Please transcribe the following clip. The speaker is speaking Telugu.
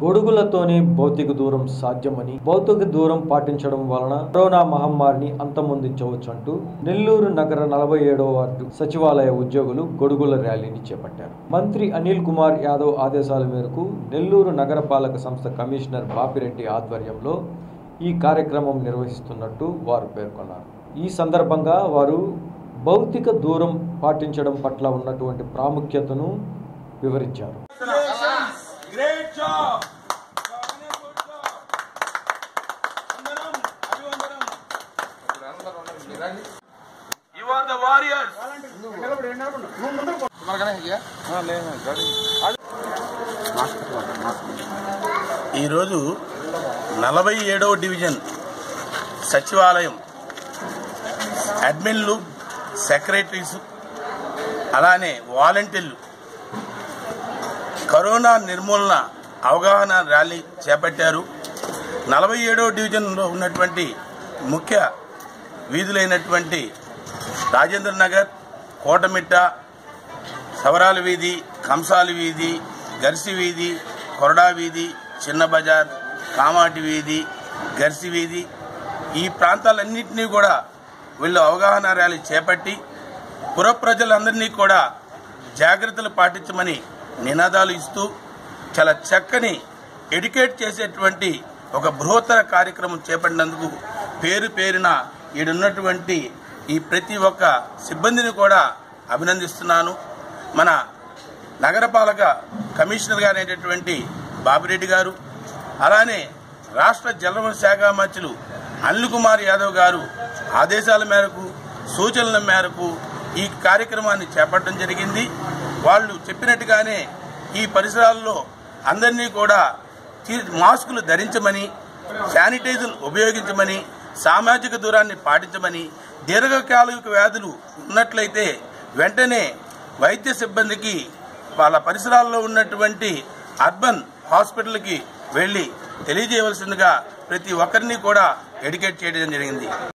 గొడుగులతోనే భౌతిక దూరం సాధ్యమని భౌతిక దూరం పాటించడం వలన కరోనా మహమ్మారిని అంతమొందించవచ్చంటూ నెల్లూరు నగర నలభై ఏడవ వార్డు సచివాలయ ఉద్యోగులు గొడుగుల ర్యాలీని చేపట్టారు మంత్రి అనిల్ కుమార్ యాదవ్ ఆదేశాల మేరకు నెల్లూరు నగరపాలక సంస్థ కమిషనర్ బాపిరెడ్డి ఆధ్వర్యంలో ఈ కార్యక్రమం నిర్వహిస్తున్నట్టు వారు పేర్కొన్నారు ఈ సందర్భంగా వారు భౌతిక దూరం పాటించడం పట్ల ఉన్నటువంటి ప్రాముఖ్యతను వివరించారు గ్రేట్ జాబ్ గుడ్ జాబ్ వందనం అభివందనం యు ఆర్ ద వారియర్స్ ఈరోజు నలభై ఏడవ డివిజన్ సచివాలయం అడ్మిన్లు సెక్రటరీస్ అలానే వాలంటీర్లు కరోనా నిర్మూలన అవగాహన ర్యాలీ చేపట్టారు నలభై ఏడవ డివిజన్లో ఉన్నటువంటి ముఖ్య వీధులైనటువంటి రాజేంద్ర నగర్ కోటమిట్ట సవరాల వీధి కంసాలి వీధి గర్సి వీధి కొరడా వీధి చిన్న బజార్ కామాటి వీధి గర్సి వీధి ఈ ప్రాంతాలన్నింటినీ కూడా వీళ్ళు అవగాహన ర్యాలీ చేపట్టి పుర ప్రజలందరినీ కూడా జాగ్రత్తలు పాటించమని నినాదాలు ఇస్తూ చాలా చక్కని ఎడ్యుకేట్ చేసేటువంటి ఒక బృహత్తర కార్యక్రమం చేపట్టినందుకు పేరు పేరున ఈడున్నటువంటి ఈ ప్రతి ఒక్క సిబ్బందిని కూడా అభినందిస్తున్నాను మన నగరపాలక కమిషనర్ గారైనటువంటి బాబిరెడ్డి గారు అలానే రాష్ట్ర జలవనరుల శాఖ మంత్రులు అనిల్ కుమార్ యాదవ్ గారు ఆదేశాల మేరకు సూచనల మేరకు ఈ కార్యక్రమాన్ని చేపట్టడం జరిగింది వాళ్ళు చెప్పినట్టుగానే ఈ పరిసరాల్లో అందరినీ కూడా తీ- మాస్కులు ధరించమని శానిటైజర్ ఉపయోగించమని సామాజిక దూరాన్ని పాటించమని దీర్ఘకాలిక వ్యాధులు ఉన్నట్లయితే వెంటనే వైద్య సిబ్బందికి వాళ్ళ పరిసరాల్లో ఉన్నటువంటి అర్బన్ హాస్పిటల్కి వెళ్లి తెలియజేయవలసిందిగా ప్రతి ఒక్కరిని కూడా ఎడ్యుకేట్ చేయడం జరిగింది